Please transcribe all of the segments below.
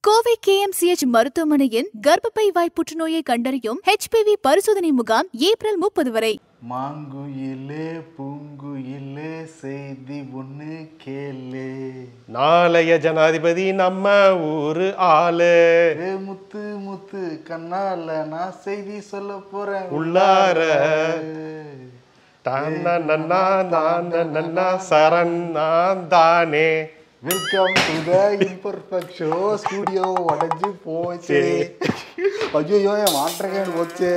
Kovai KMCH மருத்துவமனையின் கர்ப்பப்பை வாய் புற்றுநோயை கண்டறியும் ஹெச்பிவி பரிசோதனை முகாம் ஏப்ரல் முப்பது வரை மாங்குயிலே பூங்குயிலே செய்தி ஒண்ணு கேளு நாளைய ஜனாதிபதி நம்ம ஊரு ஆளு ஏ முத்து முத்து கண்ணால நான் செய்தி சொல்ல போறேன் உள்ளார. தானனனா, நானனனா, சரண் நான் தானே welcome to the imperfect show studio உடஞ்சு போச்சு ஐயோ என் மாற்றங்கள் போச்சு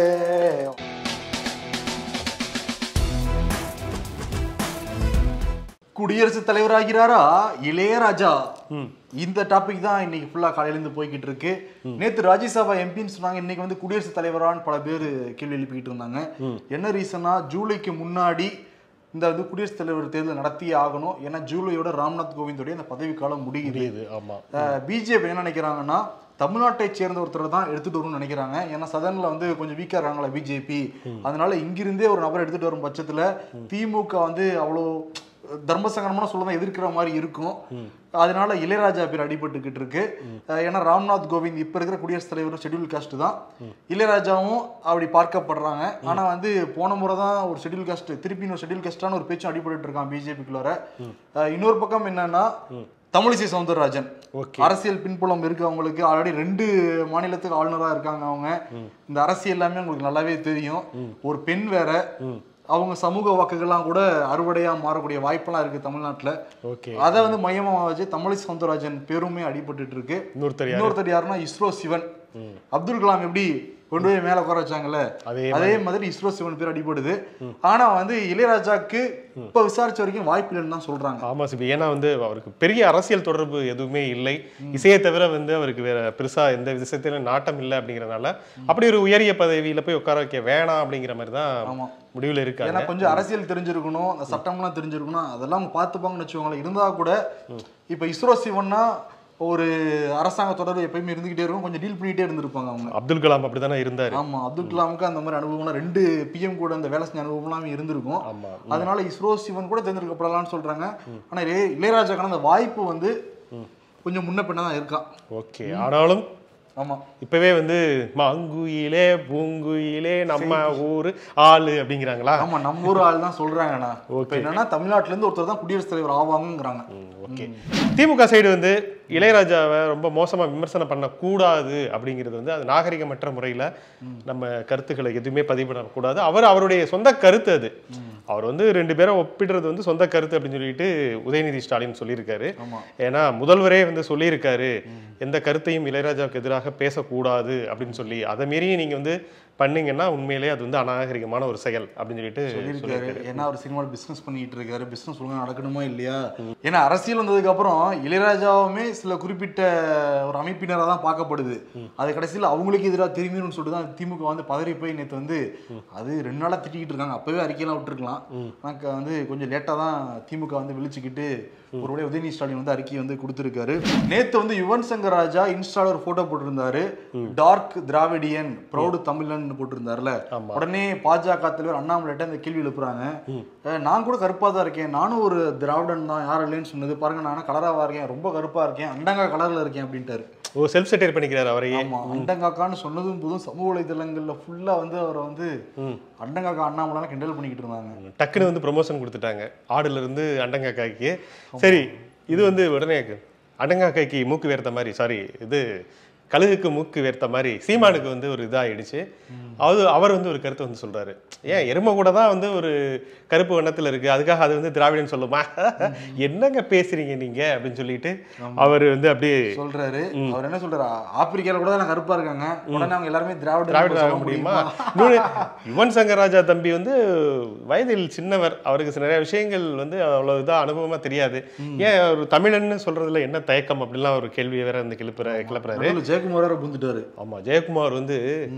குடியரசுத் தலைவராகிறாரா இளையராஜா இந்த டாபிக் தான் இன்னைக்கு ஃபுல்லா காலையில இருந்து போய்கிட்டு இருக்கு நேத்து ராஜ்யசபா எம்பின்னு சொன்னாங்க இன்னைக்கு வந்து குடியரசுத் தலைவரான்னு பல பேர் கேள்வி எழுப்பிக்கிட்டு இருந்தாங்க என்ன ரீசனா ஜூலைக்கு முன்னாடி இந்த வந்து குடியரசுத் தலைவர் தேர்தல் நடத்தியே ஆகணும் ஏன்னா ஜூலையோட ராம்நாத் கோவிந்தோடைய அந்த பதவி காலம் முடியுது இது ஆமா பிஜேபி என்ன நினைக்கிறாங்கன்னா தமிழ்நாட்டை சேர்ந்த ஒருத்தர் தான் எடுத்துட்டு வரணும்னு நினைக்கிறாங்க ஏன்னா சதன்ல வந்து கொஞ்சம் வீக்கா இருக்காங்களா பிஜேபி அதனால இங்கிருந்தே ஒரு நபர் எடுத்துட்டு வரும் பட்சத்துல திமுக வந்து அவ்வளோ தர்மசங்கரமான சொல்லதான் எதிர்க்கிற மாதிரி இருக்கும் அதனால இளையராஜா பேர் அடிபட்டுக்கிட்டு இருக்கு அஹ் ஏன்னா ராம்நாத் கோவிந்த் இப்ப இருக்கிற குடியரசுத் தலைவர் ஷெட்யூல் காஸ்ட் தான் இளையராஜாவும் அப்படி பார்க்கப்படுறாங்க ஆனா வந்து போன முறை தான் ஒரு ஷெட்யூல் காஸ்ட் திருப்பி இன்னொரு ஷெட்யூல் காஸ்டான ஒரு பேச்சும் அடிபட்டு இருக்கான் பிஜேபிக்குள்ளார இன்னொரு பக்கம் என்னன்னா தமிழிசை சவுந்தரராஜன் Okay. அரசியல் பின்புலம் இருக்கு அவங்களுக்கு ஆல்ரெடி ரெண்டு மாநிலத்துக்கு ஆளுநரா இருக்காங்க அவங்க இந்த அரசியல் எல்லாமே உங்களுக்கு நல்லாவே தெரியும் ஒரு பெண் வேற அவங்க சமூக வாக்குகள்லாம் கூட அறுவடையா மாறக்கூடிய வாய்ப்பெல்லாம் இருக்கு தமிழ்நாட்டுல ஓகே அதை வந்து மையமா வச்சு தமிழிசை சவுந்தரராஜன் பெருமை அடிபட்டுட்டு இருக்கு இன்னொருத்தர் யாரு? இன்னொருத்தர் யாருன்னா இஸ்ரோ சிவன் அப்துல் கலாம் எப்படி கொண்டு போய் மேல உட்கார வச்சாங்கல்ல அதே அதே மாதிரி இஸ்ரோ சிவன் பேர் அடிபடுது ஆனா வந்து இளையராஜாக்கு இப்ப விசாரிச்ச வரைக்கும் வாய்ப்பு இல்லைன்னு தான் சொல்றாங்க ஆமா சிபி ஏன்னா வந்து அவருக்கு பெரிய அரசியல் தொடர்பு எதுவுமே இல்லை இசையை தவிர வந்து அவருக்கு வேற பெருசா எந்த விஷயத்திலும் நாட்டம் இல்லை அப்படிங்கறதுனால அப்படி ஒரு உயரிய பதவியில போய் உட்கார வைக்க வேணாம் அப்படிங்கிற மாதிரி தான் ஆமா. முடிவுல இருக்காங்க ஏன்னா கொஞ்சம் அரசியல் தெரிஞ்சிருக்கணும் அந்த சட்டம்லாம் தெரிஞ்சிருக்கணும் அதெல்லாம் அவங்க பார்த்துப்பாங்கன்னு வச்சுக்கோங்களேன் இருந்தா கூட இப்ப இஸ்ரோ சிவன்னா ஒரு அரசாங்க தொடர்பு எப்பயுமே இருந்துகிட்டே இருக்கும் கொஞ்சம் டீல் பண்ணிட்டே இருந்திருப்பாங்க அவங்க அப்துல் கலாம் அப்படித்தானே இருந்தாரு ஆமா அப்துல் கலாமுக்கு அந்த மாதிரி அனுபவம்லாம் ரெண்டு பிஎம் கூட அந்த வேலை செஞ்ச அனுபவம்லாம் இருந்திருக்கும் ஆமா அதனால இஸ்ரோ சிவன் கூட தேர்ந்தெடுக்கப்படலாம்னு சொல்றாங்க ஆனா இளைய- இளையராஜாக்கான அந்த வாய்ப்பு வந்து கொஞ்சம் முன்ன பின்ன தான் இருக்கான் ஓகே ஆனாலும் ஆமா இப்பவே வந்து மாங்குயிலே பூங்குயிலே நம்ம ஊரு ஆளு அப்படிங்கிறாங்களா ஆமா நம்ம ஊர் ஆள் தான் சொல்றாங்கண்ணா இப்ப என்னன்னா தமிழ்நாட்டுல இருந்து ஒருத்தர் தான் குடியரசுத் தலைவர் ஆவாங்கங்கிறாங்க ஓகே திமுக சைடு வந்து இளையராஜாவை ரொம்ப மோசமா விமர்சனம் பண்ணக்கூடாது அப்படிங்கிறது வந்து அது நாகரிகமற்ற முறையில நம்ம கருத்துக்களை எதுவுமே பதிவு பண்ணக்கூடாது அவர் அவருடைய சொந்த கருத்து அது அவர் வந்து ரெண்டு பேரும் ஒப்பிடுறது வந்து சொந்த கருத்து அப்படின்னு சொல்லிட்டு உதயநிதி ஸ்டாலின் சொல்லியிருக்காரு ஆமா ஏன்னா முதல்வரே வந்து சொல்லியிருக்காரு எந்த கருத்தையும் இளையராஜாவுக்கு எதிராக பேசக்கூடாது அப்படின்னு சொல்லி அதை மீறி நீங்க வந்து பண்ணீங்கன்னா உண்மையிலேயே அது வந்து அநாகரிகமான ஒரு செயல் அப்படின்னு சொல்லிட்டு சொல்லியிருக்காரு ஏன்னா அவர் சினிமாவில் பிசினஸ் பண்ணிட்டு இருக்காரு பிசினஸ் ஒழுங்கா நடக்கணுமா இல்லையா ஏன்னா அரசியல் வந்ததுக்கு அப்புறம் இளையராஜாவுமே சில குறிப்பிட்ட ஒரு அமைப்பினராக தான் பார்க்கப்படுது அது கடைசியில் அவங்களுக்கு எதிராக திரும்பிடும் சொல்லிட்டு தான் திமுக வந்து பதறி போய் நேற்று வந்து அது ரெண்டு நாளா திட்டிக்கிட்டு இருக்காங்க அப்பவே அறிக்கையெல்லாம் விட்டுருக்கலாம் ஆனால் வந்து கொஞ்சம் லேட்டாக தான் திமுக வந்து விழிச்சுக்கிட்டு ஒருவேளை உதயநிதி ஸ்டாலின் வந்து அறிக்கை வந்து கொடுத்துருக்காரு நேத்து வந்து யுவன் சங்கர் ராஜா இன்ஸ்டால ஒரு போட்டோ போட்டிருந்தாரு டார்க் திராவிடியன் ப்ரௌடு தமிழன் போட்டிருந்தாருல உடனே பாஜக தலைவர் அண்ணாமலைட்ட இந்த கேள்வி எழுப்புறாங்க அஹ், நான் கூட கருப்பா தான் இருக்கேன் நானும் ஒரு திராவிடன் தான் யாரும் இல்லைன்னு சொன்னது பாருங்க நான் கலராவா இருக்கேன் ரொம்ப கருப்பா இருக்கேன் அண்டங்கா கலர்ல இருக்கேன் அப்படின்ட்டாரு ஓ செல்ஃப் செட்டர் பண்ணிக்கிறாரு அவரையே ஆமா அண்டங்காக்கான்னு சொன்னதும் போதும் சமூக வலைதளங்கள்ல ஃபுல்லா வந்து அவரை வந்து அண்டங்காக்கா அண்ணாமலை கிண்டல் பண்ணிக்கிட்டு இருந்தாங்க டக்குன்னு வந்து ப்ரொமோஷன் கொடுத்துட்டாங்க ஆடுல இருந்து அண்டங்காக்காய்க்கு சரி இது வந்து உடனே அண்டங்காக்காய்க்கு மூக்கு வேர்த்த மாதிரி சாரி இது கழுகுக்கு மூக்கு வேர்த்த மாதிரி சீமானுக்கு வந்து ஒரு இதாயிடுச்சு அது அவர் வந்து ஒரு கருத்தை வந்து சொல்றாரு ஏன் எருமை கூட தான் வந்து ஒரு கருப்பு வண்ணத்துல இருக்கு அதுக்காக அது வந்து திராவிடன் சொல்லுமா என்னங்க பேசுறீங்க நீங்க அப்படின்னு சொல்லிட்டு அவர் வந்து அப்படியே சொல்றாரு அவர் என்ன சொல்றாரு ஆப்பிரிக்கால கூட தான் கருப்பா இருக்காங்க உடனே அவங்க எல்லாருமே திராவிட திராவிடர் ஆக முடியுமா இன்னொன்று யுவன் சங்கர் ராஜா தம்பி வந்து வயதில் சின்னவர் அவருக்கு நிறைய விஷயங்கள் வந்து அவ்வளவு இதா அனுபவமா தெரியாது ஏன் ஒரு தமிழன்னு சொல்றதுல என்ன தயக்கம் அப்படிலாம் ஒரு கேள்வியை வேற வந்து கிளப்புற கிளப்புறாரு நடுவுல ஜெயக்குமார் வேற புந்துட்டாரு ஆமா ஜெயக்குமார் வந்து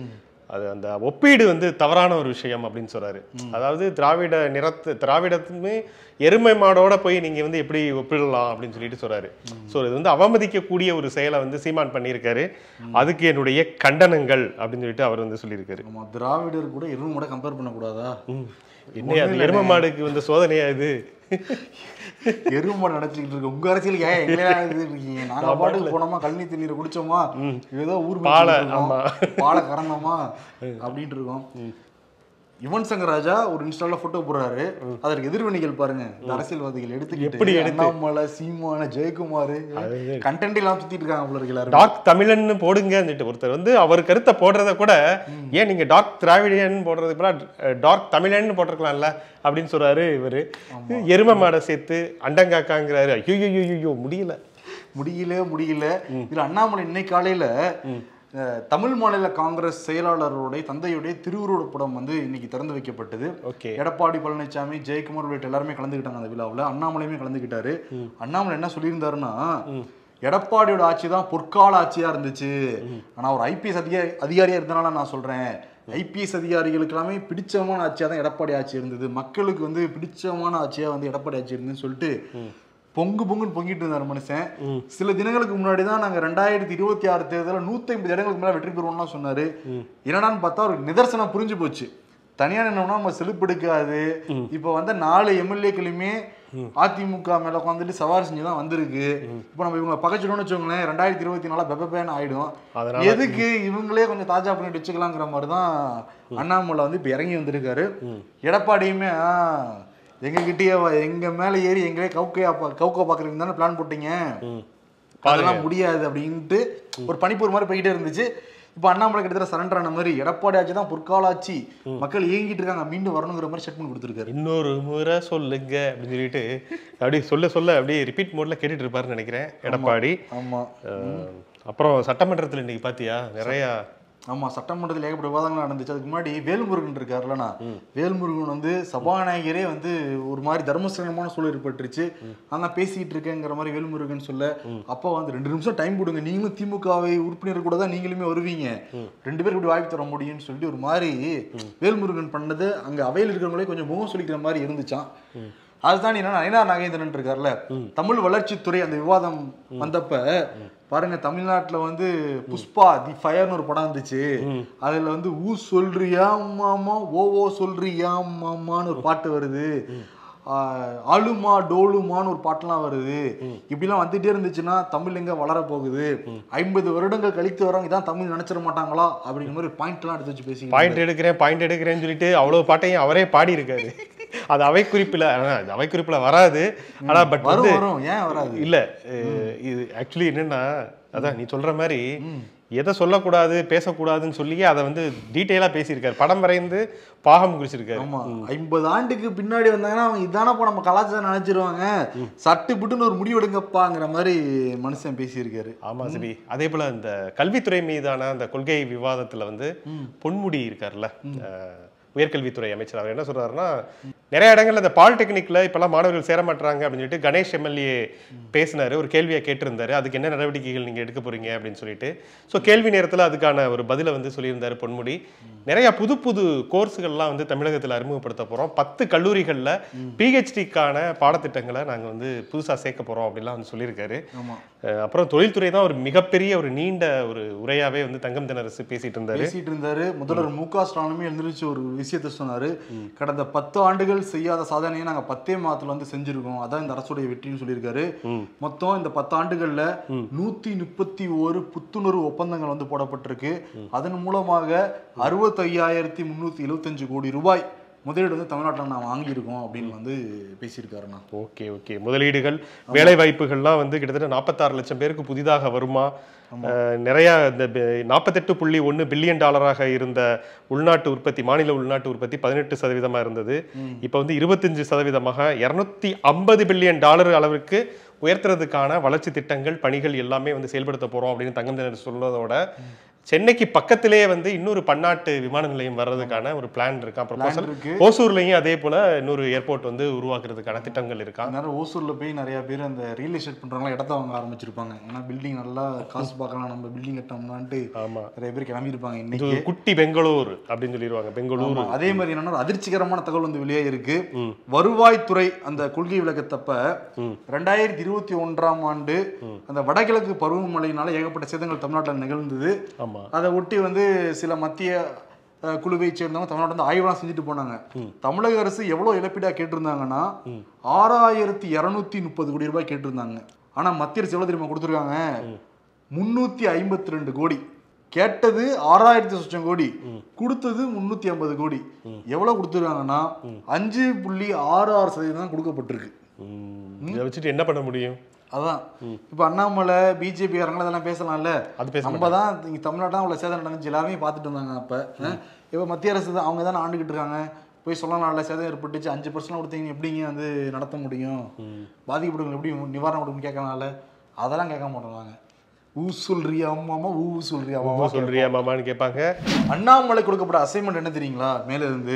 அது அந்த ஒப்பீடு வந்து தவறான ஒரு விஷயம் அப்படின்னு சொல்றாரு அதாவது திராவிட நிறத்து திராவிடத்துமே எருமை மாடோட போய் நீங்க வந்து எப்படி ஒப்பிடலாம் அப்படின்னு சொல்லிட்டு சொல்றாரு ஸோ இது வந்து அவமதிக்கக்கூடிய ஒரு செயலை வந்து சீமான் பண்ணியிருக்காரு அதுக்கு என்னுடைய கண்டனங்கள் அப்படின்னு சொல்லிட்டு அவர் வந்து சொல்லியிருக்காரு ஆமா திராவிடர் கூட எருமை கூட கம்பேர் பண்ணக்கூடாதா என்ன அது எருமை மாடுக்கு வந்து சோதனையா இது எருமை நினைச்சுக்கிட்டு இருக்கு உங்க அரசியலுக்கு ஏன் எங்களே இருக்கீங்க நாங்க பாட்டுக்கு போனோமா கழனி தண்ணீரை குடிச்சோமா ஏதோ ஊர் பாலை, மேய்ச்சிட்டு ஆமா. இருக்கோம். பாலை கறந்தோமா அப்படின்ட்டு இருக்கோம் யுவன் சங்கர் ராஜா ஒரு இன்ஸ்டால போட்டோ போடுறாரு அதற்கு எதிர்வினைகள் பாருங்க இந்த அரசியல்வாதிகள் எப்படி எடுத்துக்கிட்டு எடுத்து? அண்ணாமலை சீமான ஜெயக்குமார் கண்டென்ட் எல்லாம் சுத்திட்டு இருக்காங்க போல இருக்கு எல்லாரும் டார்க் தமிழன்னு போடுங்கன்னுட்டு ஒருத்தர் வந்து அவர் கருத்தை போடுறத கூட ஏன் நீங்க டார்க் திராவிடியன் போடுறது கூட டார்க் தமிழன் போட்டிருக்கலாம்ல அப்படின்னு சொல்றாரு இவரு எரும மாடை சேர்த்து அண்டங்காக்காங்கிறாரு ஐயோ ஐயோ முடியல முடியல முடியல இதுல அண்ணாமலை இன்னைக்கு காலையில அஹ், தமிழ் மாநில காங்கிரஸ் செயலாளருடைய தந்தையுடைய திருவுருவ படம் வந்து இன்னைக்கு திறந்து வைக்கப்பட்டது ஓகே எடப்பாடி பழனிசாமி ஜெயக்குமார் உள்ளிட்ட எல்லாருமே கலந்துக்கிட்டாங்க அந்த விழாவில் அண்ணாமலையுமே கலந்துக்கிட்டாரு அண்ணாமலை என்ன சொல்லியிருந்தாருன்னா எடப்பாடியோட ஆட்சி தான் பொற்கால ஆட்சியா இருந்துச்சு ஆனா ஒரு ஐபிஎஸ் அதிகாரி அதிகாரியா இருந்தனால நான் சொல்றேன் ஐபிஎஸ் அதிகாரிகளுக்கு எல்லாமே பிடிச்சமான ஆட்சியா தான் எடப்பாடி ஆட்சி இருந்தது மக்களுக்கு வந்து பிடிச்சமான ஆட்சியா வந்து எடப்பாடி ஆட்சி இருந்ததுன்னு சொல்லிட்டு பொங்கு பொங்குன்னு பொங்கிட்டு இருந்தார் மனுஷன் சில தினங்களுக்கு முன்னாடி தான் நாங்க ரெண்டாயிரத்தி இருபத்தி ஆறு தேர்தலில் நூத்தி ஐம்பது இடங்களுக்கு மேல வெற்றி பெறுவோம்லாம் சொன்னாரு என்னடான்னு பார்த்தா ஒரு நிதர்சனம் புரிஞ்சு போச்சு தனியா நின்னோம்னா நம்ம செலுப்பெடுக்காது இப்போ வந்து நாலு எம்எல்ஏக்களுமே அதிமுக மேல உட்காந்துட்டு சவாரி செஞ்சு தான் வந்திருக்கு இப்போ நம்ம இவங்க பகைச்சிட்டோம்னு வச்சுக்கோங்களேன் ரெண்டாயிரத்தி இருபத்தி நாலு பெப்பேன்னு ஆயிடும் அதனால எதுக்கு இவங்களே கொஞ்சம் தாஜா பண்ணிட்டு வச்சுக்கலாங்கிற மாதிரி தான் அண்ணாமலை வந்து இப்போ இறங்கி வந்திருக்காரு எடப்பாடியுமே ஆ, எங்க கிட்டயே வா- எங்க மேல ஏறி எங்களே கவுக்கையா பா- கவுக்க பாக்குறீங்க தானே பிளான் போட்டீங்க அதெல்லாம் முடியாது அப்படின்ட்டு ஒரு பனிப்பூர் மாதிரி போய்கிட்டே இருந்துச்சு இப்போ அண்ணாமலை கிட்டத்தட்ட சரண்டர் ஆன மாதிரி எடப்பாடி ஆட்சி தான் பொற்கால ஆட்சி மக்கள் ஏங்கிட்டு இருக்காங்க மீண்டும் வரணுங்கிற மாதிரி ஸ்டேட்மெண்ட் கொடுத்துருக்காரு இன்னொரு முறை சொல்லுங்க அப்படின்னு சொல்லிட்டு அப்படியே சொல்ல சொல்ல அப்படியே ரிப்பீட் மோட்ல கேட்டுட்டு இருப்பாருன்னு நினைக்கிறேன் எடப்பாடி ஆமா அஹ், அப்புறம் சட்டமன்றத்துல இன்னைக்கு பாத்தியா நிறைய ஆமா சட்டமன்றத்தில் ஏகப்பட்ட விவாதங்கள் நடந்துச்சு அதுக்கு முன்னாடி வேல்முருகன் இருக்காருல்லண்ணா வேல்முருகன் வந்து சபாநாயகரே வந்து ஒரு மாதிரி தர்மசங்கமான சூழல் ஏற்பட்டுருச்சு நான் பேசிக்கிட்டு இருக்கேங்கிற மாதிரி வேல்முருகன் சொல்ல அப்பா வந்து ரெண்டு நிமிஷம் டைம் கொடுங்க நீங்களும் திமுகவை உறுப்பினர் கூட தான் நீங்களுமே வருவீங்க ரெண்டு பேருக்கு இப்படி வாய்ப்பு தர முடியும்னு சொல்லிட்டு ஒரு மாதிரி வேல்முருகன் பண்ணது அங்க அவையில் இருக்கிறவங்களே கொஞ்சம் முகம் சொல்லிக்கிற மாதிரி இருந்துச்சான் அதுதான் என்ன நயனார் நாகேந்திரன் இருக்கார்ல தமிழ் வளர்ச்சித்துறை அந்த விவாதம் வந்தப்ப பாருங்க தமிழ்நாட்டுல வந்து புஷ்பா தி ஃபயர்னு ஒரு படம் வந்துச்சு அதுல வந்து ஊ சொல்றியா மாமா ஓ ஓ சொல்றியா மாமான்னு ஒரு பாட்டு வருது ஆஹ், ஆளுமா டோலுமான்னு ஒரு பாட்டுலாம் வருது இப்படிலாம் வந்துட்டே இருந்துச்சுன்னா தமிழ் எங்க வளர போகுது ஐம்பது வருடங்கள் கழித்து வரவங்க இதான் தமிழ் நினைச்சிட மாட்டாங்களா அப்படிங்கிற மாதிரி பாயிண்ட் எல்லாம் எடுத்து வச்சு பேசி பாயிண்ட் எடுக்கிறேன் பாயிண்ட் எடுக்கிறேன்னு சொல்லிட்டு அவ்வளவு பாட்டையும் அவரே பாடி இருக்காரு அது அவை குறிப்பில் அது அவை குறிப்பில் வராது ஆனா பட் வந்து வரும் வரும் ஏன் வராது இல்ல அஹ், இது ஆக்சுவலி என்னன்னா அதான் நீ சொல்ற மாதிரி எதை சொல்லக்கூடாது பேசக்கூடாதுன்னு சொல்லியே அதை வந்து டீட்டெயிலா பேசியிருக்காரு படம் வரைந்து பாகம் குறிச்சிருக்காரு ஆமா ஐம்பது ஆண்டுக்கு பின்னாடி வந்தாங்கன்னா அவங்க இதானப்பா நம்ம கலாச்சாரம் நினைச்சிருவாங்க சட்டு புட்டுன்னு ஒரு முடிவு எடுங்கப்பாங்கிற மாதிரி மனுஷன் பேசியிருக்காரு ஆமா சரி அதே போல இந்த கல்வித்துறை மீதான அந்த கொள்கை விவாதத்துல வந்து பொன்முடி இருக்கார்ல அஹ், உயர்கல்வித்துறை அமைச்சர் அவர் என்ன சொல்றாருன்னா நிறைய இடங்கள்ல இந்த பாலிடெக்னிக்ல இப்பெல்லாம் மாணவர்கள் சேர மாட்டாங்க அப்படின்னு சொல்லிட்டு கணேஷ் எம்எல்ஏ பேசினாரு ஒரு கேள்வியை கேட்டிருந்தாரு அதுக்கு என்ன நடவடிக்கைகள் நீங்க எடுக்க போறீங்க அப்படின்னு சொல்லிட்டு ஸோ கேள்வி நேரத்துல அதுக்கான ஒரு பதிலை வந்து சொல்லியிருந்தாரு பொன்முடி நிறைய புது புது கோர்ஸுகள்லாம் வந்து தமிழகத்துல அறிமுகப்படுத்த போறோம் பத்து கல்லூரிகள்ல பிஹெச்டிக்கான பாடத்திட்டங்களை நாங்க வந்து புதுசா சேர்க்க போறோம் அப்படிலாம் வந்து சொல்லியிருக்காரு ஆமா அஹ் அப்புறம் தொழில்துறை தான் ஒரு மிகப்பெரிய ஒரு நீண்ட ஒரு உரையாவே வந்து தங்கம் தென்னரசு பேசிட்டு இருந்தாரு பேசிட்டு இருந்தாரு முதல்வர் மு க ஸ்டாலினுமே எழுந்திருச்சு ஒரு விஷயத்த சொன்னாரு கடந்த பத்து ஆண்டுகள் செய்யாத சாதனையை நாங்க பத்தே மாதத்துல வந்து செஞ்சிருக்கோம் அதான் இந்த அரசுடைய வெற்றின்னு சொல்லியிருக்காரு மொத்தம் இந்த பத்து ஆண்டுகள்ல நூத்தி முப்பத்தி ஒரு புத்துணர்வு ஒப்பந்தங்கள் வந்து போடப்பட்டிருக்கு அதன் மூலமாக அறுபத்தையாயிரத்தி முன்னூத்தி எழுபத்தஞ்சு கோடி ரூபாய் முதலீடு வந்து தமிழ்நாட்டில் நான் வாங்கியிருக்கோம் அப்படின்னு வந்து பேசியிருக்காருண்ணா ஓகே ஓகே முதலீடுகள் வேலை வாய்ப்புகள்லாம் வந்து கிட்டத்தட்ட நாற்பத்தாறு லட்சம் பேருக்கு புதிதாக வருமா அஹ் நிறைய இந்த நாற்பத்தெட்டு புள்ளி ஒன்று பில்லியன் டாலராக இருந்த உள்நாட்டு உற்பத்தி மாநில உள்நாட்டு உற்பத்தி பதினெட்டு சதவீதமா இருந்தது இப்போ வந்து இருபத்தஞ்சு சதவீதமாக இரநூத்தி ஐம்பது பில்லியன் டாலர் அளவிற்கு உயர்த்துறதுக்கான வளர்ச்சி திட்டங்கள் பணிகள் எல்லாமே வந்து செயல்படுத்த போறோம் அப்படின்னு தங்கம் தினர் சொல்றதோட சென்னைக்கு பக்கத்திலேயே வந்து இன்னொரு பன்னாட்டு விமான நிலையம் வர்றதுக்கான ஒரு பிளான் இருக்கா ப்ரொபோசல் இருக்கு. ஓசூர்லயும் அதே போல இன்னொரு ஏர்போர்ட் வந்து உருவாக்குறதுக்கான திட்டங்கள் இருக்கா நேரம் ஓசூர்ல போய் நிறைய பேர் அந்த ரியல் எஸ்டேட் பண்றவங்க இடத்த வாங்க ஆரம்பிச்சிருப்பாங்க ஏன்னா பில்டிங் நல்லா காசு பார்க்கலாம் நம்ம பில்டிங் கட்டோம்னான்ட்டு ஆமா நிறைய பேர் கிளம்பியிருப்பாங்க இது இன்னைக்கு ஒரு குட்டி பெங்களூர் அப்படின்னு சொல்லிடுவாங்க பெங்களூர் ஆமா. அதே மாதிரி என்னன்னா ஒரு அதிர்ச்சிகரமான தகவல் வந்து வெளியே இருக்கு வருவாய்த்துறை அந்த கொள்கை விளக்கத்தப்ப ரெண்டாயிரத்தி இருபத்தி ஒன்றாம் ஆண்டு அந்த வடகிழக்கு பருவமழையினால ஏகப்பட்ட சேதங்கள் தமிழ்நாட்டில் நிகழ்ந்தது ஆமா அதை ஒட்டி வந்து சில மத்திய அஹ், குழுவை சேர்ந்தவங்க தமிழ்நாடு வந்து ஆய்வெல்லாம் செஞ்சுட்டு போனாங்க தமிழக அரசு எவ்வளவு இழப்பீடா கேட்டிருந்தாங்கன்னா ஆறாயிரத்தி இரநூத்தி முப்பது கோடி ரூபாய் கேட்டிருந்தாங்க ஆனா மத்திய அரசு எவ்வளவு தெரியுமா கொடுத்துருக்காங்க முன்னூத்தி ஐம்பத்தி ரெண்டு கோடி கேட்டது ஆறாயிரத்தி சொச்சம் கோடி கொடுத்தது முன்னூத்தி ஐம்பது கோடி எவ்வளவு கொடுத்துருக்காங்கன்னா அஞ்சு புள்ளி ஆறு ஆறு சதவீதம் தான் கொடுக்கப்பட்டிருக்கு ம். இதை வச்சுட்டு என்ன பண்ண முடியும் அதான் இப்ப அண்ணாமலை பிஜேபி காரங்கள அதெல்லாம் பேசலாம்ல அது பேச நம்ம தான் இங்க தமிழ்நாட்டில் அவ்வளோ சேதம் நடந்துச்சு எல்லாருமே பார்த்துட்டு இருந்தாங்க அப்ப அஹ், இப்ப மத்திய அரசு தான் அவங்க தானே ஆண்டுகிட்டு இருக்காங்க போய் சொல்லலாம்ல சேதம் ஏற்பட்டுச்சு அஞ்சு பர்சன்ட் கொடுத்தீங்க எப்படிங்க வந்து நடத்த முடியும் பாதிக்கப்பட்டவங்க எப்படி நிவாரணம் கொடுக்கணும்னு கேட்கலாம்ல அதெல்லாம் கேட்க மாட்டோம் நாங்க ஊ சொல்றியா அம்மாமா ஊ சொல்றியா அம்மா அம்மா சொல்றியா மாமான்னு கேட்பாங்க அண்ணாமலை கொடுக்கப்பட்ட அசைன்மெண்ட் என்ன தெரியுங்களா மேல இருந்து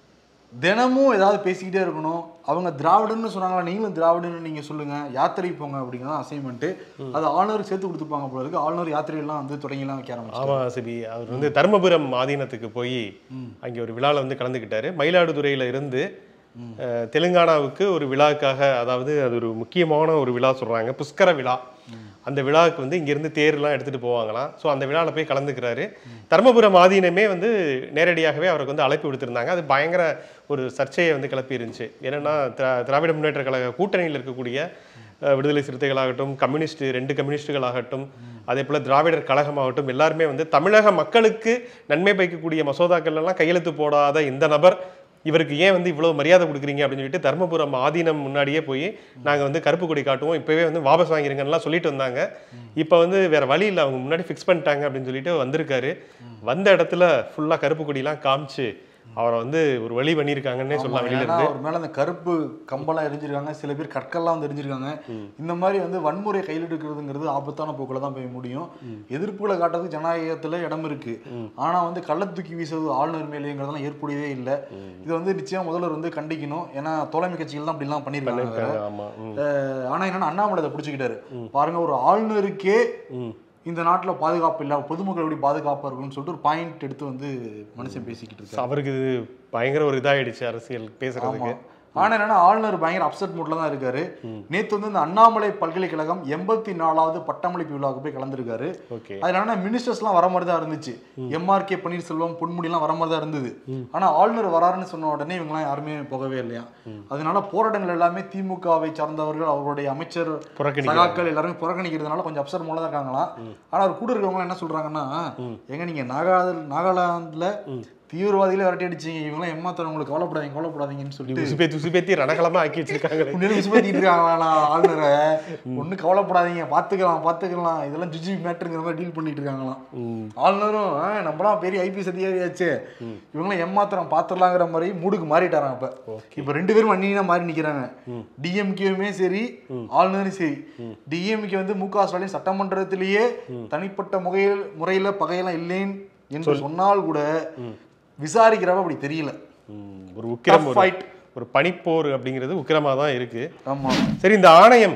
தினமும் ஏதாவது பேசிக்கிட்டே இருக்கணும் அவங்க திராவிடன்னு சொன்னாங்களா நீங்களும் திராவிடன்னு நீங்க சொல்லுங்க யாத்திரை போங்க அப்படிங்கிறத அசைன்மெண்ட் அது ஆளுநருக்கு சேர்த்து கொடுத்துருப்பாங்க போல இருக்கு ஆளுநர் யாத்திரையெல்லாம் வந்து தொடங்கிலாம் வைக்க ஆரம்பிச்சு ஆமா சிபி அவர் வந்து தருமபுரம் ஆதீனத்துக்கு போய் அங்கே ஒரு விழாவில் வந்து கலந்துக்கிட்டாரு மயிலாடுதுறையில இருந்து அஹ், தெலுங்கானாவுக்கு ஒரு விழாக்காக அதாவது அது ஒரு முக்கியமான ஒரு விழா சொல்றாங்க புஷ்கர விழா அந்த விழாவுக்கு வந்து இங்கேருந்து தேர்லாம் எடுத்துட்டு போவாங்களாம் ஸோ அந்த விழாவில் போய் கலந்துக்கிறாரு தருமபுரம் ஆதீனமே வந்து நேரடியாகவே அவருக்கு வந்து அழைப்பு விடுத்திருந்தாங்க அது பயங்கர ஒரு சர்ச்சையை வந்து கிளப்பி இருந்துச்சு என்னன்னா திரா- திராவிட முன்னேற்ற கழக கூட்டணியில் இருக்கக்கூடிய அஹ், விடுதலை சிறுத்தைகளாகட்டும் கம்யூனிஸ்ட் ரெண்டு கம்யூனிஸ்டுகளாகட்டும் அதே போல் திராவிடர் கழகமாகட்டும் எல்லாருமே வந்து தமிழக மக்களுக்கு நன்மை பயக்கக்கூடிய மசோதாக்கள் எல்லாம் கையெழுத்து போடாத இந்த நபர் இவருக்கு ஏன் வந்து இவ்வளவு மரியாதை கொடுக்குறீங்க அப்படின்னு சொல்லிட்டு தர்மபுரம் ஆதீனம் முன்னாடியே போய் நாங்கள் வந்து கருப்பு கொடி காட்டுவோம் இப்போவே வந்து வாபஸ் வாங்கிருங்கலாம் சொல்லிட்டு வந்தாங்க இப்போ வந்து வேற வழி இல்லை அவங்க முன்னாடி ஃபிக்ஸ் பண்ணிட்டாங்க அப்படின்னு சொல்லிட்டு வந்திருக்காரு வந்த இடத்துல ஃபுல்லாக கருப்பு கொடிலாம் காமிச்சு அவரை வந்து ஒரு வழி பண்ணியிருக்காங்கன்னே சொல்லலாம் வெளியில ஏன்னா இருந்து அவர் மேல அந்த கருப்பு கம்பெல்லாம் எரிஞ்சிருக்காங்க சில பேர் கற்கள்லாம் வந்து எரிஞ்சிருக்காங்க இந்த மாதிரி வந்து வன்முறை கையில் எடுக்கிறதுங்கிறது ஆபத்தான போக்குல தான் போய் முடியும் எதிர்ப்புகளை காட்டுறதுக்கு ஜனநாயகத்துல இடம் இருக்கு ஆனா வந்து கள்ள தூக்கி வீசுவது ஆளுநர் மேலேங்கிறதெல்லாம் ஏற்புடையதே இல்லை இது வந்து நிச்சயம் முதல்வர் வந்து கண்டிக்கணும் ஏன்னா தோழமை கட்சிகள் தான் அப்படிலாம் பண்ணியிருக்காங்க பண்ணியிருக்காங்க ஆமா ம். அஹ் ஆனா என்னன்னா அண்ணாமலை அதை பிடிச்சிக்கிட்டாரு பாருங்க ஒரு ஆளுநருக்கே ம். இந்த நாட்டுல பாதுகாப்பு இல்ல பொதுமக்கள் எப்படி பாதுகாப்பா இருக்கும்னு சொல்லிட்டு ஒரு பாயிண்ட் எடுத்து வந்து மனுஷன் பேசிக்கிட்டு இருக்காரு அவருக்கு இது பயங்கர ஒரு இதாயிடுச்சு அரசியல் பேசுறதுக்கு ஆமா. ஆனா என்னன்னா ஆளுநர் பயங்கர அப்செட் மூட்ல தான் இருக்காரு நேத்து வந்து இந்த அண்ணாமலை பல்கலைக்கழகம் எண்பத்தி நாலாவது பட்டமளிப்பு விழாவுக்கு போய் கலந்துருக்காரு ஓகே அதுல என்னன்னா மினிஸ்டர்ஸ்லாம் வர மாதிரி தான் இருந்துச்சு எம்ஆர்கே பன்னீர்செல்வம் பொன்முடிலாம் வர மாதிரி தான் இருந்தது ஆனா ஆளுநர் வராருன்னு சொன்ன உடனே இவங்கலாம் யாருமே போகவே இல்லையா அதனால போராட்டங்கள் எல்லாமே திமுகவை சார்ந்தவர்கள் அவருடைய அமைச்சர் புறக்கணிக்கிறாங்க. சகாக்கள் எல்லாருமே புறக்கணிக்கிறதுனால கொஞ்சம் அப்செட் மூலம் தான் இருக்காங்களாம் ஆனா அவர் கூட இருக்கவங்க என்ன சொல்றாங்கன்னா எங்க நீங்க நாகாலாந்து நாகாலாந்துல தீவிரவாதிகளே விரட்டி அடிச்சீங்க இவங்களாம் ஏமாத்துறவங்க உங்களுக்கு கவலைப்படாதீங்க கவலைப்படாதீங்கன்னு சொல்லிட்டு உசுபேத்தி உசுபேத்தி ரணகலமா ஆக்கி வச்சிருக்காங்களே உண்மையிலே மிஸ் பண்ணிட்டு இருக்காங்களா ஆளுநரை ஒன்றும் கவலைப்படாதீங்க பார்த்துக்கலாம் பார்த்துக்கலாம் இதெல்லாம் ஜிஜி மேட்டருங்கிற மாதிரி டீல் பண்ணிட்டு இருக்காங்களாம் ஆளுநரும் "ஆ, நம்மளாம் பெரிய ஐபிஎஸ் அதிகாரியாச்சு இவங்களாம் ஏமாத்திரம் பார்த்துடலாங்கிற மாதிரி மூடுக்கு மாறிட்டாராம் இப்ப இப்ப ரெண்டு பேரும் அந்நியா மாறி நிக்கிறாங்க டிஎம்கேவுமே சரி ஆளுநரும் சரி டிஎம்கே வந்து மு க ஸ்டாலின் சட்டமன்றத்திலேயே தனிப்பட்ட முறையில் முறையில பகையெல்லாம் இல்லைன்னு என்று சொன்னால் கூட விசாரிக்கிறப்ப அப்படி தெரியல ம், ஒரு உக்கிரம் Tough ஒரு fight. ஒரு பனிப்போர் அப்படிங்கிறது உக்கிரமா தான் இருக்கு ஆமா சரி இந்த ஆணையம்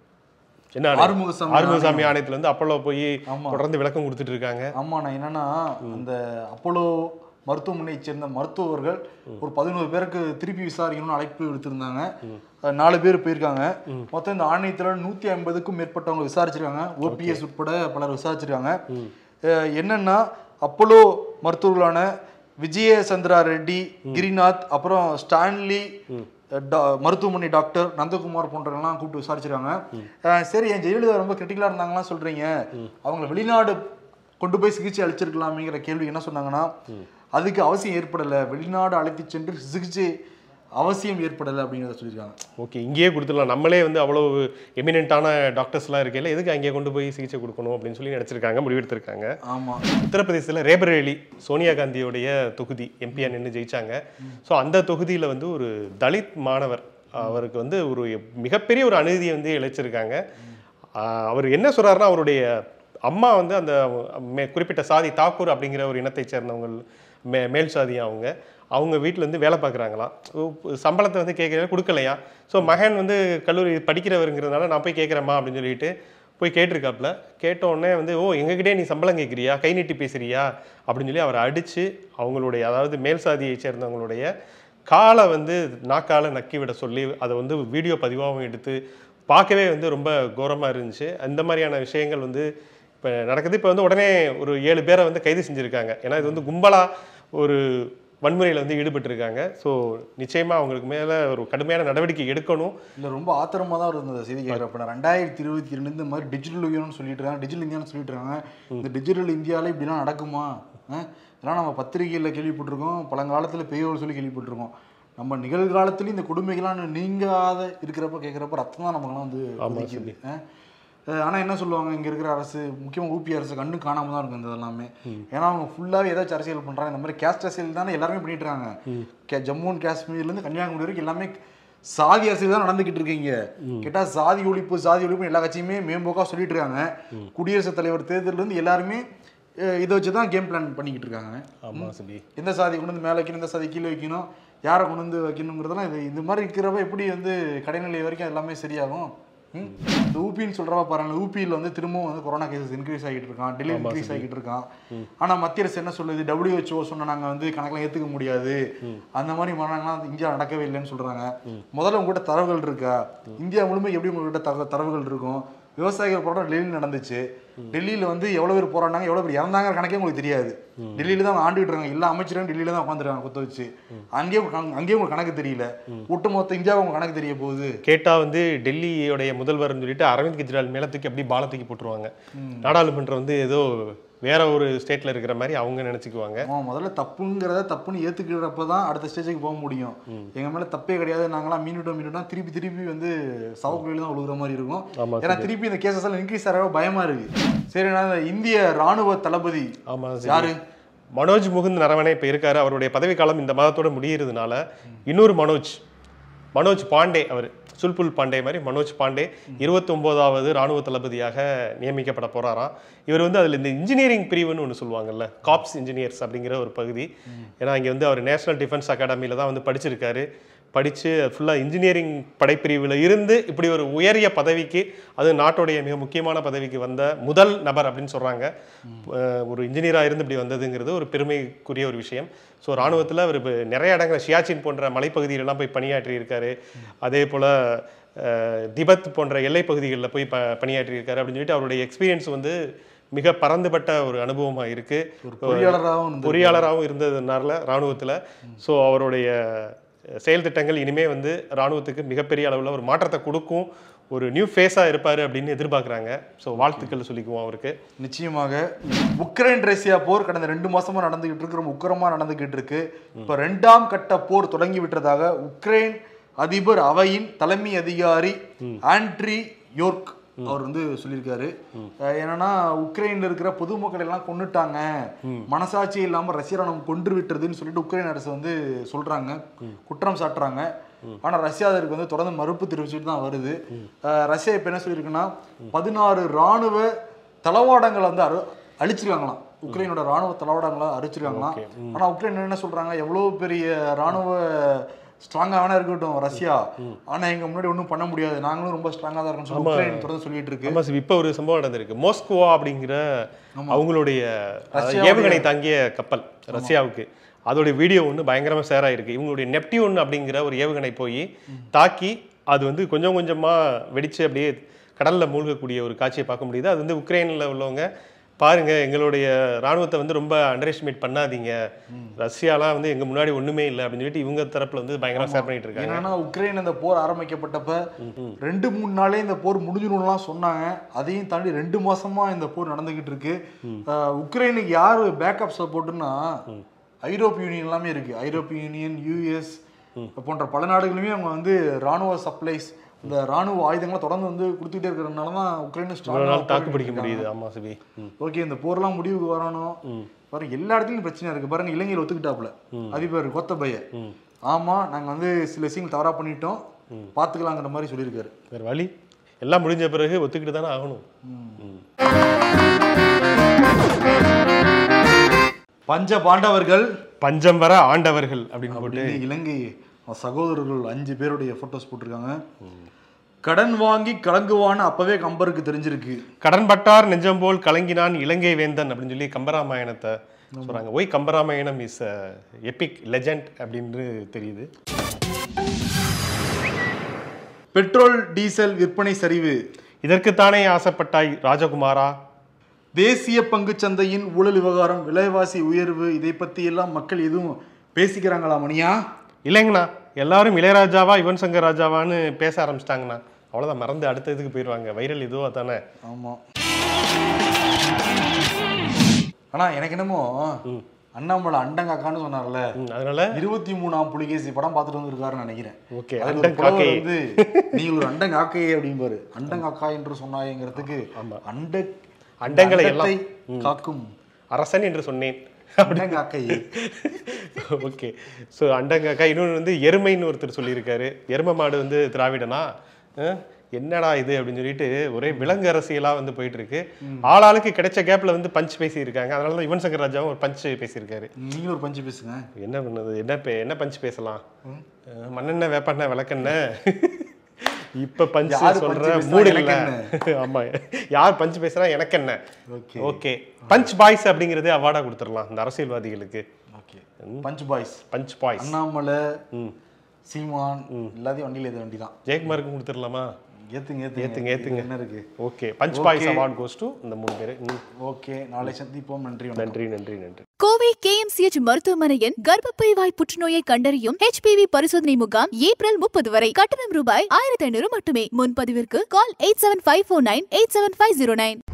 என்ன ஆணையம்? ஆறுமுகசாமி ஆறுமுகசாமி ஆணையத்துல இருந்து அப்பல்லோ போய் ஆமா. தொடர்ந்து விளக்கம் கொடுத்துட்டு இருக்காங்க ஆமா நான் என்னன்னா அந்த அப்போலோ மருத்துவமனையை சேர்ந்த மருத்துவர்கள் ஒரு பதினோரு பேருக்கு திருப்பி விசாரிக்கணும்னு அழைப்பு விடுத்திருந்தாங்க அஹ் நாலு பேர் போயிருக்காங்க மொத்தம் இந்த ஆணையத்துல நூத்தி ஐம்பதுக்கும் மேற்பட்டவங்க விசாரிச்சிருக்காங்க ஓபிஎஸ் உட்பட பலர் விசாரிச்சிருக்காங்க அஹ் என்னன்னா அப்போலோ மருத்துவர்களான விஜய சந்திரா ரெட்டி கிரிநாத் அப்புறம் ஸ்டான்லி டா- மருத்துவமனை டாக்டர் நந்தகுமார் போன்றவங்கலாம் கூப்பிட்டு விசாரிச்சிருக்காங்க அஹ் சரி என் ஜெயலலிதா ரொம்ப கிரிட்டிக்கலா இருந்தாங்கலாம் சொல்றீங்க அவங்கள வெளிநாடு கொண்டு போய் சிகிச்சை அளிச்சிருக்கலாமேங்கிற கேள்வி என்ன சொன்னாங்கன்னா அதுக்கு அவசியம் ஏற்படலை வெளிநாடு அழைத்து சென்று சிகிச்சை அவசியம் ஏற்படலை அப்படிங்கிறத சொல்லியிருக்காங்க ஓகே இங்கேயே கொடுத்துடலாம் நம்மளே வந்து அவ்வளவு எமினென்ட்டான டாக்டர்ஸ்லாம் இருக்கையில எதுக்கு அங்கேயே கொண்டு போய் சிகிச்சை கொடுக்கணும் அப்படின்னு சொல்லி நினைச்சிருக்காங்க முடிவெடுத்திருக்காங்க ஆமா உத்தரப்பிரதேசத்தில் ரேபரேலி சோனியா காந்தியோடைய தொகுதி எம்பியா நின்று ஜெயிச்சாங்க ஸோ அந்த தொகுதியில் வந்து ஒரு தலித் மாணவர் அவருக்கு வந்து ஒரு மிகப்பெரிய ஒரு அநீதியை வந்து இழைச்சிருக்காங்க ஆஹ் அவர் என்ன சொல்றாருன்னா அவருடைய அம்மா வந்து அந்த மே- குறிப்பிட்ட சாதி தாக்கூர் அப்படிங்கிற ஒரு இனத்தை சேர்ந்தவங்க மே மேல் சாதி அவங்க அவங்க வீட்டில் வந்து வேலை பார்க்குறாங்களாம் சம்பளத்தை வந்து கேட்கறது கொடுக்கலையா ஸோ மகன் வந்து கல்லூரி படிக்கிறவருங்கிறதுனால நான் போய் கேட்குறேம்மா அப்படின்னு சொல்லிட்டு போய் கேட்டிருக்காப்புல கேட்ட உடனே வந்து ஓ எங்ககிட்டே நீ சம்பளம் கேட்குறியா கை நீட்டி பேசுறியா அப்படின்னு சொல்லி அவரை அடித்து அவங்களுடைய அதாவது மேல் சாதியை சேர்ந்தவங்களுடைய காலை வந்து நாக்கால நக்கி விட சொல்லி அதை வந்து வீடியோ பதிவாகவும் எடுத்து பார்க்கவே வந்து ரொம்ப கோரமாக இருந்துச்சு அந்த மாதிரியான விஷயங்கள் வந்து இப்போ நடக்குது இப்போ வந்து உடனே ஒரு ஏழு பேரை வந்து கைது செஞ்சுருக்காங்க ஏன்னா இது வந்து கும்பலாக ஒரு வன்முறையில் வந்து ஈடுபட்டிருக்காங்க ஸோ நிச்சயமாக அவங்களுக்கு மேலே ஒரு கடுமையான நடவடிக்கை எடுக்கணும் இல்ல ரொம்ப ஆத்திரமா தான் இருந்தது அந்த செய்தி கேட்குறப்ப நான் ரெண்டாயிரத்தி இருபத்தி ரெண்டு இந்த மாதிரி டிஜிட்டல் யுகம்னு சொல்லிட்டு இருக்காங்க டிஜிட்டல் இந்தியான்னு சொல்லிட்டு இருக்காங்க இந்த டிஜிட்டல் இந்தியாவில் இப்படிலாம் நடக்குமா அஹ்? இதெல்லாம் நம்ம பத்திரிகையில் கேள்விப்பட்டிருக்கோம் பழங்காலத்தில் பெரியவர்கள் சொல்லி கேள்விப்பட்டிருக்கோம் நம்ம நிகழ்காலத்துலேயும் இந்த கொடுமைகள்லாம் நீங்காத இருக்கிறப்ப கேட்குறப்ப ரத்தம் தான் நமக்குலாம் வந்து கொதிக்குது. அஹ்? அஹ் ஆனா என்ன சொல்லுவாங்க இங்க இருக்கிற அரசு முக்கியமா ஊபி அரசு கண்ணு காணாம தான் இருக்கும் இந்த இதெல்லாமே ஏன்னா அவங்க ஃபுல்லாவே ஏதாச்சும் அரசியல் பண்றாங்க இந்த மாதிரி கேஸ்ட் அரசியல் தானே எல்லாருமே பண்ணிட்டு இருக்காங்க கே- ஜம்மு அண்ட் காஷ்மீர்ல இருந்து கன்னியாகுமரி வரைக்கும் எல்லாமே சாதி அரசியல் தான் நடந்துகிட்டு இருக்கீங்க கேட்டா சாதி ஒழிப்பு சாதி ஒழிப்பு எல்லா கட்சியுமே மேம்போக்கா சொல்லிட்டு இருக்காங்க குடியரசுத் தலைவர் தேர்தல்ல இருந்து எல்லாருமே அஹ் இதை வச்சு தான் கேம் பிளான் பண்ணிக்கிட்டு இருக்காங்க ஆமாம் சிபி எந்த சாதி கொண்டு வந்து மேலே வைக்கணும் எந்த சாதி கீழே வைக்கணும் யாரை கொண்டு வந்து வைக்கணுங்கிறதெல்லாம் இது இந்த மாதிரி இருக்கிறப்ப எப்படி வந்து கடைநிலை வரைக்கும் எல்லாமே சரியாகும் ம்? இந்த ஊபின்னு சொல்றப்ப பாருங்க ஊபியில் வந்து திரும்பவும் வந்து கொரோனா கேசஸ் இன்க்ரீஸ் ஆகிட்டு இருக்கான் டெல்லி இன்க்ரீஸ் ஆகிட்டு இருக்கான் ஆனா மத்திய அரசு என்ன சொல்லுது WHO சொன்ன நாங்க வந்து கணக்கெல்லாம் ஏத்துக்க முடியாது அந்த மாதிரி மரணங்கள்லாம் இந்தியா நடக்கவே இல்லைன்னு சொல்றாங்க முதல்ல உங்ககிட்ட தரவுகள் இருக்கா இந்தியா முழுமை எப்படி உங்ககிட்ட தக தரவுகள் இருக்கும் விவசாயிகள் போராட்டம் டெல்லியில் நடந்துச்சு டெல்லியில் வந்து எவ்வளோ பேர் போராடினாங்க எவ்வளோ பேர் இறந்தாங்க கணக்கே உங்களுக்கு தெரியாது டெல்லியில தான் அவங்க ஆண்டுகிட்டு இருக்காங்க எல்லா அமைச்சரும் டெல்லியில தான் உட்காந்துருக்காங்க குத்த வச்சு அங்கேயே உங்க கண- அங்கேயே உங்களுக்கு கணக்கு தெரியல ஒட்டுமொத்த இந்தியாவை உங்க கணக்கு தெரிய போகுது கேட்டால் வந்து டெல்லியோடைய முதல்வர்னு சொல்லிட்டு அரவிந்த் கெஜ்ரிவால் மேலே தூக்கி அப்படியே பால தூக்கி போட்டுருவாங்க நாடாளுமன்றம் வந்து ஏதோ வேற ஒரு ஸ்டேட்ல இருக்கிற மாதிரி அவங்க நினைச்சுக்குவாங்க அவன் முதல்ல தப்புங்கிறத தப்புன்னு ஏத்துக்கிறப்ப தான் அடுத்த ஸ்டேஜுக்கு போக முடியும் எங்க மேல தப்பே கிடையாது நாங்களாம் மீனிட்டோம் மீனிட்டோம் திருப்பி திருப்பி வந்து சவக்குழியில தான் விழுகிற மாதிரி இருக்கும் ஆமா ஏன்னா திருப்பி இந்த கேசஸ் எல்லாம் இன்க்ரீஸ் ஆகிறப்ப பயமா இருக்கு சரி நான் இந்த இந்திய ராணுவ தளபதி ஆமா யாரு மனோஜ் முகுந்த் நரவணே இப்போ இருக்காரு அவருடைய பதவி காலம் இந்த மாதத்தோட முடியறதுனால இன்னொரு மனோஜ் மனோஜ் பாண்டே அவர் சுல்புல் பாண்டே மாதிரி மனோஜ் பாண்டே இருபத்தி ஒன்பதாவது ராணுவ தளபதியாக நியமிக்கப்பட போறாராம் இவர் வந்து அதில் இந்த இன்ஜினியரிங் பிரிவுன்னு ஒன்று சொல்லுவாங்கல்ல காப்ஸ் இன்ஜினியர்ஸ் அப்படிங்கிற ஒரு பகுதி ஏன்னா இங்கே வந்து அவர் நேஷனல் டிஃபென்ஸ் அகாடமியில் தான் வந்து படிச்சிருக்காரு படித்து ஃபுல்லாக இன்ஜினியரிங் படைப்பிரிவில் இருந்து இப்படி ஒரு உயரிய பதவிக்கு அது நாட்டுடைய மிக முக்கியமான பதவிக்கு வந்த முதல் நபர் அப்படின்னு சொல்கிறாங்க ஒரு இன்ஜினியராக இருந்து இப்படி வந்ததுங்கிறது ஒரு பெருமைக்குரிய ஒரு விஷயம் ஸோ ராணுவத்தில் அவர் இப்போ நிறைய இடங்கள் ஷியாச்சின் போன்ற மலைப்பகுதியிலலாம் போய் பணியாற்றி இருக்காரு அதே போல் திபத் போன்ற எல்லைப் பகுதிகளில் போய் ப பணியாற்றி இருக்காரு அப்படின்னு சொல்லிட்டு அவருடைய எக்ஸ்பீரியன்ஸ் வந்து மிக பறந்துபட்ட ஒரு அனுபவமாக இருக்குது ஒரு பொறியாளராகவும் இருந்து பொறியாளராகவும் இருந்ததுனால ராணுவத்தில் ஸோ அவருடைய செயல் திட்டங்கள் இனிமே வந்து ராணுவத்துக்கு மிகப்பெரிய அளவில் ஒரு மாற்றத்தை கொடுக்கும் ஒரு நியூ ஃபேஸாக இருப்பார் அப்படின்னு எதிர்பார்க்குறாங்க ஸோ வாழ்த்துக்கள் சொல்லிக்குவோம் அவருக்கு நிச்சயமாக உக்ரைன் ரஷ்யா போர் கடந்த ரெண்டு மாசமா நடந்துகிட்டு இருக்கு ரொம்ப உக்கிரமா நடந்துகிட்டு இருக்கு இப்ப ரெண்டாம் கட்ட போர் தொடங்கி விட்டதாக உக்ரைன் அதிபர் அவையின் தலைமை அதிகாரி ஆண்ட்ரி யோர்க் அவர் வந்து சொல்லியிருக்காரு அஹ் என்னன்னா உக்ரைன்ல இருக்கிற பொதுமக்கள் எல்லாம் கொன்னுட்டாங்க மனசாட்சி இல்லாம ரஷ்ய ராணுவம் கொன்று விட்டுறதுன்னு சொல்லிட்டு உக்ரைன் அரசு வந்து சொல்றாங்க குற்றம் சாட்டுறாங்க ஆனா ரஷ்யா அதற்கு வந்து தொடர்ந்து மறுப்பு தெரிவிச்சுட்டு தான் வருது அஹ் ரஷ்யா இப்ப என்ன சொல்லியிருக்குன்னா பதினாறு ராணுவ தளவாடங்களை வந்து அரு அழிச்சிருக்காங்களாம் உக்ரைனோட ராணுவ தளவாடங்களை அழிச்சிருக்காங்களாம் ஆனா உக்ரைன் என்ன சொல்றாங்க எவ்வளவு பெரிய ராணுவ ஸ்ட்ராங்கா வேணா இருக்கட்டும் ரஷ்யா ஆனா எங்க முன்னாடி ஒண்ணும் பண்ண முடியாது நாங்களும் ரொம்ப ஸ்ட்ராங்கா தான் இருக்கோம்னு சொல்லி உக்ரைன் தொடர்ந்து சொல்லிட்டு இருக்கு ஆமா சார் இப்போ ஒரு சம்பவம் நடந்திருக்கு மோஸ்கோவா அப்படிங்கிற அவங்களுடைய அதாவது ரஷ்யாவுடைய- ஏவுகணை தாங்கிய கப்பல் ரஷ்யாவுக்கு அதோடைய வீடியோ ஒன்று பயங்கரமாக ஷேர் ஆயிருக்கு இவங்களுடைய நெப்டியூன் அப்படிங்கிற ஒரு ஏவுகணை போய் தாக்கி அது வந்து கொஞ்சம் கொஞ்சமாக வெடிச்சு அப்படியே கடலில் மூழ்கக்கூடிய ஒரு காட்சியை பார்க்க முடியுது அது வந்து உக்ரைனில் உள்ளவங்க பாருங்க எங்களுடைய ராணுவத்தை வந்து ரொம்ப அண்டர் எஸ்டிமேட் பண்ணாதீங்க ரஷ்யாலாம் வந்து எங்க முன்னாடி ஒண்ணுமே இல்லை அப்படின்னு சொல்லிட்டு இவங்க தரப்புல வந்து பயங்கரமா ஷேர் பண்ணிட்டு இருக்காங்க என்னன்னா உக்ரைன் இந்த போர் ஆரம்பிக்கப்பட்டப்ப ரெண்டு மூணு நாளே இந்த போர் முடிஞ்சிடும்லாம் சொன்னாங்க அதையும் தாண்டி ரெண்டு மாசமா இந்த போர் நடந்துகிட்டு இருக்கு அஹ் உக்ரைனுக்கு யாரு பேக்கப் சப்போர்ட்னா ஐரோப்பிய யூனியன் எல்லாமே இருக்கு ஐரோப்பிய யூனியன் யூஎஸ் போன்ற பல நாடுகளுமே அவங்க வந்து ராணுவ சப்ளைஸ் இந்த ராணுவ ஆயுதங்களை தொடர்ந்து வந்து கொடுத்துட்டே இருக்கிறதுனால தான் உக்ரைன் இவ்வளவு நாள் தாக்கு பிடிக்க முடியுது ஆமா சிபி ம். ஓகே இந்த போர்லாம் முடிவுக்கு வரணும் பாருங்க எல்லா இடத்துலயும் பிரச்சனை இருக்கு பாருங்க இலங்கையில் ஒத்துக்கிட்டாப்புல அதிபர் கோத்தபய ஆமா நாங்க வந்து சில விஷயங்கள் தவறா பண்ணிட்டோம் பாத்துக்கலாங்கிற மாதிரி சொல்லியிருக்காரு வேற வழி எல்லாம் முடிஞ்ச பிறகு ஒத்துக்கிட்டு தானே ஆகணும் ம். பஞ்ச பாண்டவர்கள் பஞ்சம் வர ஆண்டவர்கள் அப்படின்னு போட்டு அப்படின்னு இலங்கை சகோதரர்கள் அஞ்சு பேருடைய போட்டோஸ் போட்டிருக்காங்க கடன் வாங்கி கலங்குவான்னு அப்பவே கம்பருக்கு தெரிஞ்சிருக்கு கடன் பட்டார் நெஞ்சம் போல் கலங்கினான் இலங்கை வேந்தன் அப்படின்னு சொல்லி கம்பராமாயணத்தை சொல்றாங்க why Kambaramayanam is epic legend அப்படின்னு தெரியுது பெட்ரோல் டீசல் விற்பனை சரிவு இதற்குத்தானே ஆசைப்பட்டாய் ராஜகுமாரா தேசிய பங்குச் சந்தையின் ஊழல் விவகாரம் விலைவாசி உயர்வு இதை பத்தி எல்லாம் மக்கள் எதுவும் பேசிக்கிறாங்களா மணியா இல்லைங்கண்ணா எல்லாரும் இளையராஜாவா யுவன் சங்கர் ராஜாவான்னு பேச ஆரம்பிச்சிட்டாங்கண்ணா அவ்வளோதான் மறந்து அடுத்த இதுக்கு போயிடுவாங்க வைரல் இதுவா தானே ஆமா ஆனா எனக்கு என்னமோ அண்ணாமலை அண்டங்காக்கான்னு சொன்னார்ல ம், அதனால இருபத்தி மூணாம் புலிகேசி படம் பார்த்துட்டு வந்திருக்காருன்னு நினைக்கிறேன் ஓகே அதுல ஒரு அண்டங்காக்கை புலவர் வந்து நீங்கள் ஒரு அண்டங்காக்கையே அப்படிம்பாரு அண்டங்காக்கா என்று சொன்னாயங்கிறதுக்கு அண்ட அண்டங்களை எல்லாம். அண்டத்தை காக்கும் அரசன் என்று சொன்னேன் அண்டங்காக்கையே ஓகே ஸோ அண்டங்காக்கா இன்னொன்று வந்து எருமைன்னு ஒருத்தர் சொல்லியிருக்காரு எருமை மாடு வந்து திராவிடனா அஹ், என்னடா இது அப்படின்னு சொல்லிட்டு ஒரே விலங்கு அரசியலாக வந்து போயிட்டு இருக்கு ஆளாளுக்கு கிடைச்ச கேப்ல வந்து பஞ்ச் பேசியிருக்காங்க அதனால தான் யுவன் சங்கர் ராஜாவும் ஒரு பஞ்ச் பேசியிருக்காரு நீங்களும் ஒரு பஞ்சு பேசுங்க என்ன பண்ணுது என்ன பே என்ன பஞ்ச் பேசலாம் அஹ், மண்ணெண்ணெய் வேப்பெண்ணெய் விளக்கெண்ணெய் இப்ப பஞ்ச் யாரு சொல்ற பஞ்சு பேசுனா மூடு எனக்கு இல்ல ஆமா யார் பஞ்ச் பேசுறா எனக்கு என்ன ஓகே ஓகே பஞ்ச் பாய்ஸ் அப்படிங்கறதே அவார்டா கொடுத்துடலாம் இந்த அரசியல்வாதிகளுக்கு okay punch boys punch boys Annamalai ம் சீமான் எல்லாத்தையும் வண்டியில ஏத்த வண்டி தான் ஜெயக்குமாருக்கு கொடுத்துடலாமா ஏத்துங்க ஏத்துங்க ஏத்துங்க, ஏத்துங்க. என்ன இருக்கு okay punch boys award goes to இந்த மூணு பேர் ஓகே நாளை சந்திப்போம் நன்றி வணக்கம் நன்றி நன்றி நன்றி கோவை கேஎம்சிஎச் மருத்துவமனையின் கர்ப்பப்பை வாய் புற்றுநோயை கண்டறியும் ஹெச்பிவி பரிசோதனை முகாம் ஏப்ரல் முப்பது வரை கட்டணம் ரூபாய் ஆயிரத்தி ஐநூறு மட்டுமே முன்பதிவிற்கு call eight seven five four nine eight seven five zero nine